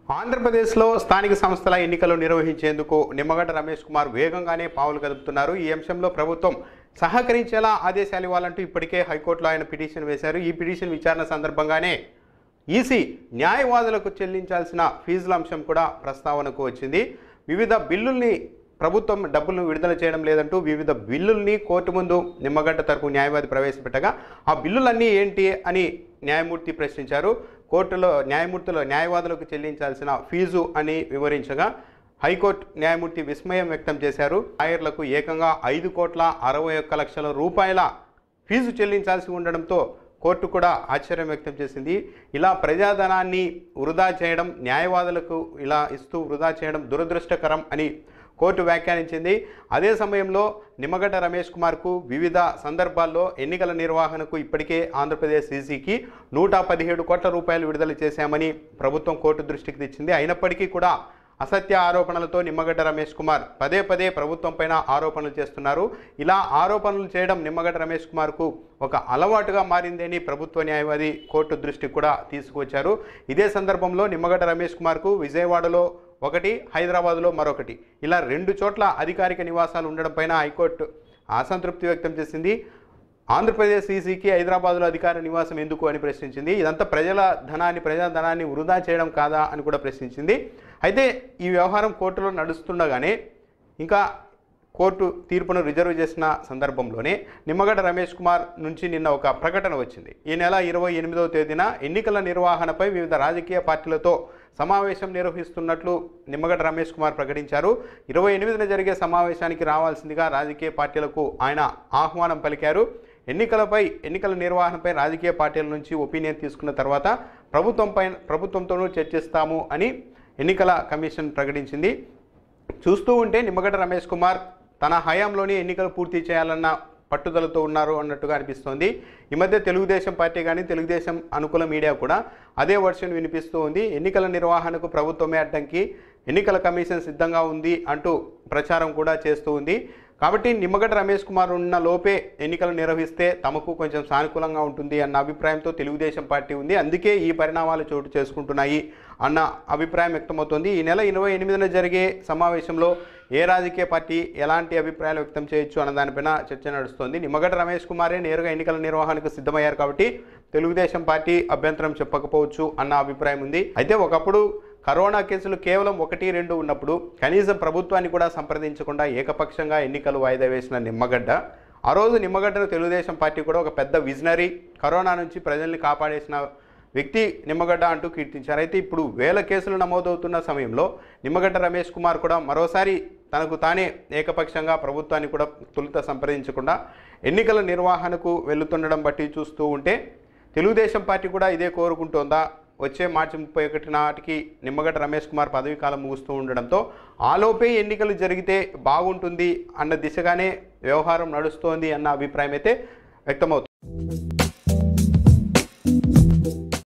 ఆంధ్రప్రదేశ్లో స్థానిక సంస్థల ఎన్నికలు నిర్వహించేందుకు నిమ్మగడ్డ రమేష్ కుమార్ వేగంగానే పావులు కదుపుతున్నారు ఈ అంశంలో ప్రభుత్వం సహకరించేలా ఆదేశాలు ఇవ్వాలంటూ ఇప్పటికే హైకోర్టులో ఆయన పిటిషన్ వేశారు ఈ పిటిషన్ విచారణ సందర్భంగానే ఈసీ న్యాయవాదులకు చెల్లించాల్సిన ఫీజుల అంశం కూడా ప్రస్తావనకు వచ్చింది వివిధ బిల్లుల్ని ప్రభుత్వం డబ్బులను విడుదల చేయడం లేదంటూ వివిధ బిల్లుల్ని కోర్టు ముందు నిమ్మగడ్డ తరపు న్యాయవాది ప్రవేశపెట్టగా ఆ బిల్లులన్నీ ఏంటి అని న్యాయమూర్తి ప్రశ్నించారు కోర్టులో న్యాయమూర్తులు న్యాయవాదులకు చెల్లించాల్సిన ఫీజు అని వివరించగా హైకోర్టు న్యాయమూర్తి విస్మయం వ్యక్తం చేశారు లాయర్లకు ఏకంగా ఐదు కోట్ల అరవై ఒక్క లక్షల రూపాయల ఫీజు చెల్లించాల్సి ఉండడంతో కోర్టు కూడా ఆశ్చర్యం వ్యక్తం చేసింది ఇలా ప్రజాధనాన్ని వృధా చేయడం న్యాయవాదులకు ఇలా ఇస్తూ వృధా చేయడం దురదృష్టకరం అని కోర్టు వ్యాఖ్యానించింది అదే సమయంలో నిమ్మగడ్డ రమేష్ కుమార్కు వివిధ సందర్భాల్లో ఎన్నికల నిర్వహణకు ఇప్పటికే ఆంధ్రప్రదేశ్ ఈసీకి నూట పదిహేడు కోట్ల రూపాయలు విడుదల చేశామని ప్రభుత్వం కోర్టు దృష్టికి తెచ్చింది అయినప్పటికీ కూడా అసత్య ఆరోపణలతో నిమ్మగడ్డ రమేష్ కుమార్ పదే పదే ప్రభుత్వం పైన ఆరోపణలు చేస్తున్నారు ఇలా ఆరోపణలు చేయడం నిమ్మగడ్డ రమేష్ కుమార్కు ఒక అలవాటుగా మారిందని ప్రభుత్వ న్యాయవాది కోర్టు దృష్టికి కూడా తీసుకువచ్చారు ఇదే సందర్భంలో నిమ్మగడ్డ రమేష్ కుమార్కు విజయవాడలో ఒకటి హైదరాబాద్లో మరొకటి ఇలా రెండు చోట్ల అధికారిక నివాసాలు ఉండడం పైన హైకోర్టు అసంతృప్తి వ్యక్తం చేసింది ఆంధ్రప్రదేశ్ ఈసీకి హైదరాబాద్లో అధికార నివాసం ఎందుకు అని ప్రశ్నించింది ఇదంతా ప్రజల ధనాన్ని ప్రజా ధనాన్ని వృధా చేయడం కాదా అని కూడా ప్రశ్నించింది అయితే ఈ వ్యవహారం కోర్టులో నడుస్తుండగానే ఇంకా కోర్టు తీర్పును రిజర్వ్ చేసిన సందర్భంలోనే నిమ్మగడ్డ రమేష్ కుమార్ నుంచి నిన్న ఒక ప్రకటన వచ్చింది ఈ నెల ఇరవై ఎనిమిదవ తేదీన ఎన్నికల నిర్వహణపై వివిధ రాజకీయ పార్టీలతో సమావేశం నిర్వహిస్తున్నట్లు నిమ్మగడ్డ రమేష్ కుమార్ ప్రకటించారు ఇరవై ఎనిమిదిన జరిగే సమావేశానికి రావాల్సిందిగా రాజకీయ పార్టీలకు ఆయన ఆహ్వానం పలికారు ఎన్నికలపై ఎన్నికల నిర్వహణపై రాజకీయ పార్టీల నుంచి ఒపీనియన్ తీసుకున్న తర్వాత ప్రభుత్వంపై ప్రభుత్వంతోనూ చర్చిస్తాము అని ఎన్నికల కమిషన్ ప్రకటించింది చూస్తూ ఉంటే నిమ్మగడ్డ రమేష్ కుమార్ తన హయాంలోనే ఎన్నికలు పూర్తి చేయాలన్న పట్టుదలతో ఉన్నారు అన్నట్టుగా అనిపిస్తోంది ఈ మధ్య తెలుగుదేశం పార్టీ కానీ తెలుగుదేశం అనుకూల మీడియా కూడా అదే వర్షన్ వినిపిస్తూ ఉంది ఎన్నికల నిర్వహణకు ప్రభుత్వమే అడ్డంకి ఎన్నికల కమిషన్ సిద్ధంగా ఉంది అంటూ ప్రచారం కూడా చేస్తూ ఉంది కాబట్టి నిమ్మగడ్డ రమేష్ కుమార్ ఉన్న లోపే ఎన్నికలు నిర్వహిస్తే తమకు కొంచెం సానుకూలంగా ఉంటుంది అన్న అభిప్రాయంతో తెలుగుదేశం పార్టీ ఉంది అందుకే ఈ పరిణామాలు చోటు చేసుకుంటున్నాయి అన్న అభిప్రాయం వ్యక్తమవుతోంది ఈ నెల ఇరవై ఎనిమిదిన జరిగే సమావేశంలో ఏ రాజకీయ పార్టీ ఎలాంటి అభిప్రాయాలు వ్యక్తం చేయొచ్చు అన్న దానిపైన చర్చ నడుస్తోంది నిమ్మగడ్డ రమేష్ కుమారే నేరుగా ఎన్నికల నిర్వహణకు సిద్ధమయ్యారు కాబట్టి తెలుగుదేశం పార్టీ అభ్యంతరం చెప్పకపోవచ్చు అన్న అభిప్రాయం ఉంది అయితే ఒకప్పుడు కరోనా కేసులు కేవలం ఒకటి రెండు ఉన్నప్పుడు కనీసం ప్రభుత్వాన్ని కూడా సంప్రదించకుండా ఏకపక్షంగా ఎన్నికలు వాయిదా వేసిన నిమ్మగడ్డ ఆ రోజు నిమ్మగడ్డను తెలుగుదేశం పార్టీ కూడా ఒక పెద్ద విజనరీ కరోనా నుంచి ప్రజల్ని కాపాడేసిన వ్యక్తి నిమ్మగడ్డ అంటూ కీర్తించారు అయితే ఇప్పుడు వేల కేసులు నమోదవుతున్న సమయంలో నిమ్మగడ్డ రమేష్ కుమార్ కూడా మరోసారి తనకు తానే ఏకపక్షంగా ప్రభుత్వాన్ని కూడా తొలుత సంప్రదించకుండా ఎన్నికల నిర్వహణకు వెళ్తుండడం బట్టి చూస్తూ ఉంటే తెలుగుదేశం పార్టీ కూడా ఇదే కోరుకుంటోందా వచ్చే మార్చి ముప్పై ఒకటి నాటికి నిమ్మగడ్డ రమేష్ కుమార్ పదవీ కాలం ముగుస్తూ ఉండడంతో ఆలోపే ఎన్నికలు జరిగితే బాగుంటుంది అన్న దిశగానే వ్యవహారం నడుస్తోంది అన్న అభిప్రాయం అయితే వ్యక్తమవుతుంది